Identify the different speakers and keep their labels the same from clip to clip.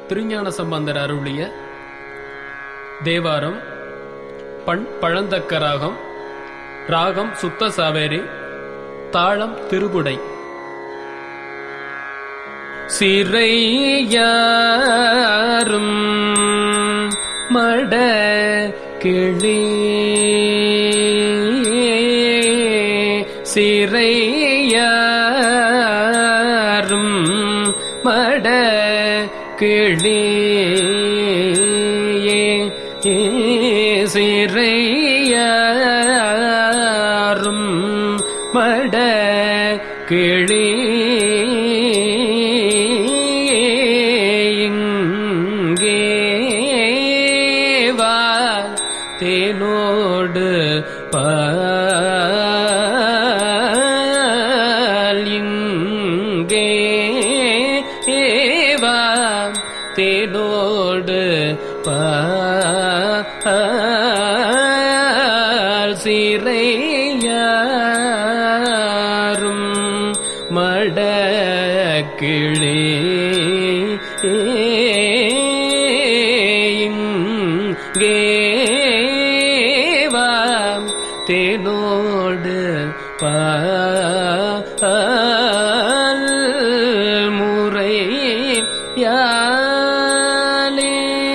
Speaker 1: திருஞான சம்பந்தர் அருளிய தேவாரம் பண் பழந்தக்க ராகம் ராகம் சுத்த சாவேரி தாளம் திருகுடை சிறையாரும் மட கிளி சிறையாரும் மட கிளியே சிறையாரும் மட கிளி இங்கே வா தேனோடு பால் இங்கே வா தேனோடு பால் சிறையாரும் மடக்கிளே கேவாம் தேனோடு பால் முறை யாலே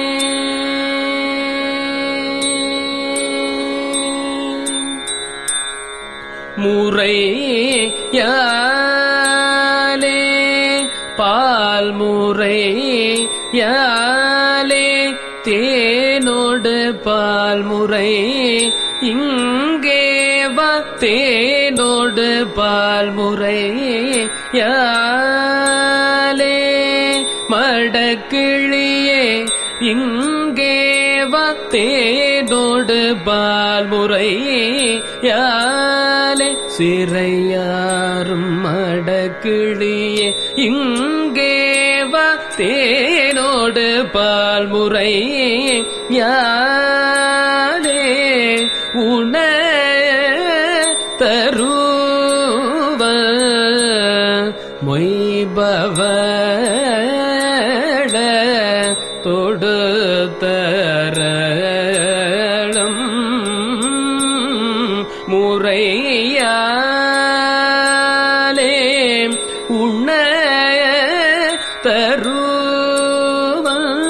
Speaker 1: முறை யாலே பால் முறை யாலே தேனோடு பால் முறை இங்கே வா தேனோடு பால் முறை யாலே மடக்கிளியே இங்கே வா தேனோடு பால் முறை யாலே சிறையாரும் மடக்கிளியே இங்கே வா தேனோடு பால் முறை யாலே உண தருவ மொய்பவள தொடுத்தரளம் முறையாலே உண்ண தருவ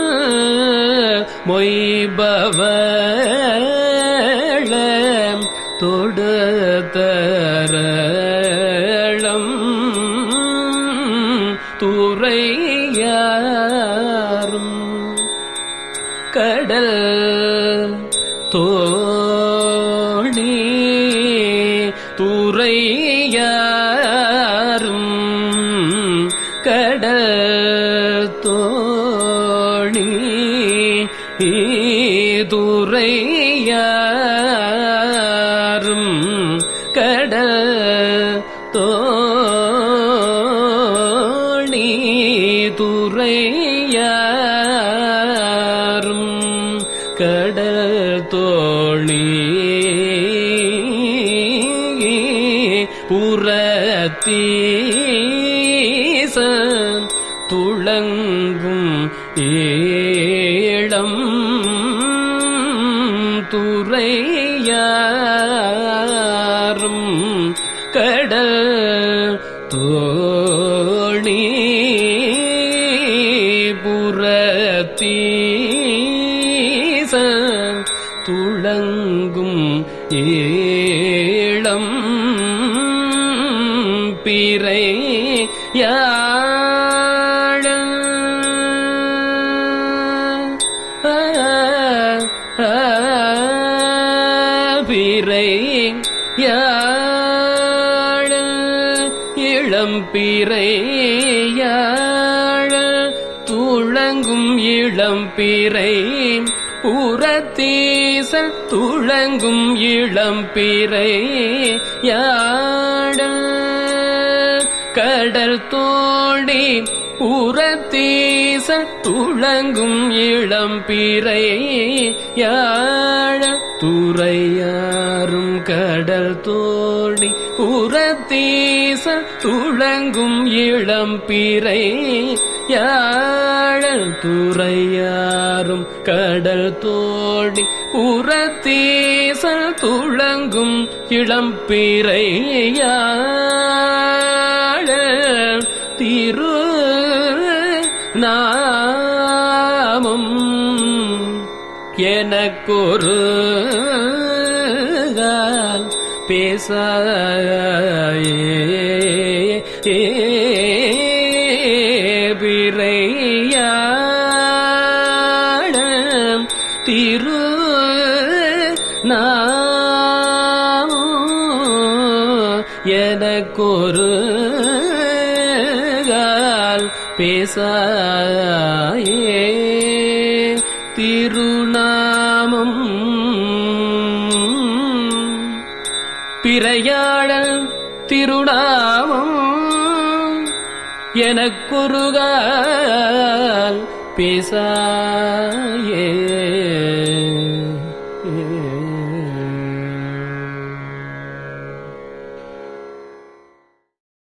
Speaker 1: மொய்பவள தொடுத்தரளம் துறையாரும் கடல் தோணி துறையாரும் கடல் தோணி துறையாரும் கடல் தோணி துறையாரும் கடல் தோணி புறத்தீச துளங்கும் ஏழம் துறையாரும் கடல் தோணி புறத்தீச துளங்கும் ஏழம் பிறை யாழ பிறை யாழ இளம் பிறை யாழ துளங்கும் இளம் பிறை புறத்தீசல் துளங்கும் இளம் பிறை யாழ கடல் தோடி புறத்தீச துளங்கும் இளம் பிறை யாழ துறையாரும் கடல் தோடி புறத்தீச துளங்கும் இளம் பிறை யாழல் துறையாரும் கடல் தோடி உரத்தீசல் துளங்கும் இளம்பிறையாழல் திரு நாமம் எனக்கொரு கால் பேசாயே பிறையாடம் திரு நாமோ எனக்கொரு கால் பேசாயே திருநாமம் பிறையாழல் திருநாமம் எனக்குருகால் பேசாயே